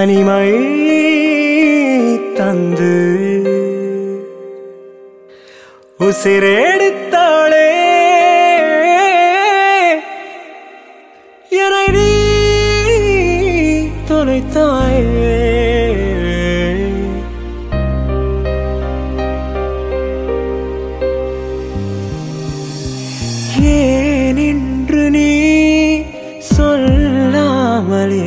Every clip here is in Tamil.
தனிமை தந்து உசிரெடுத்தாளே என்னை நீ தொலைத்தாயே ஏன் இன்று நீ சொல்லாமலே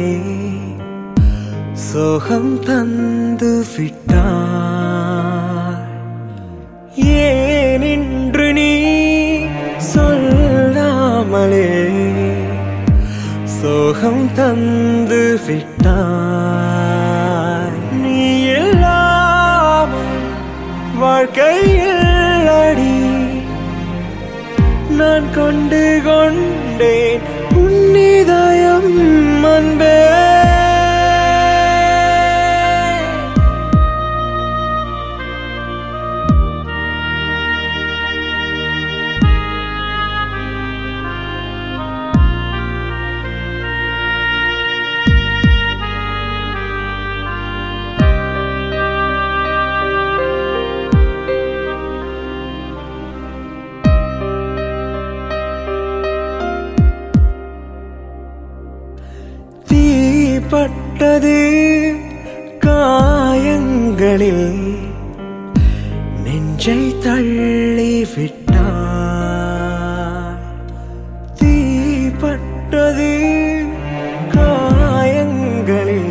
சோகம் தந்து விட்டாய் ஏன் இன்று நீ சொல்லாமலே சோகம் தந்து விட்டாய் நீ இல்லாமல் வாழ்க்கையில் அடி நான் கொண்டு கொண்டேன் உன்னிதயம் அன்பே தீப்பட்டது காயங்களில் நெஞ்சை தள்ளி விட்டார் தீப்பட்டது காயங்களில்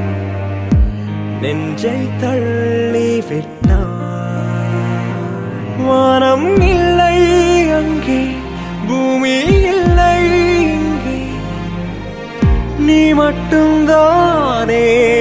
நெஞ்சை தள்ளி விட்டார் வானம் இல்லை அங்கே பூமி இல்லை இங்கே நீ மட்டும்தானே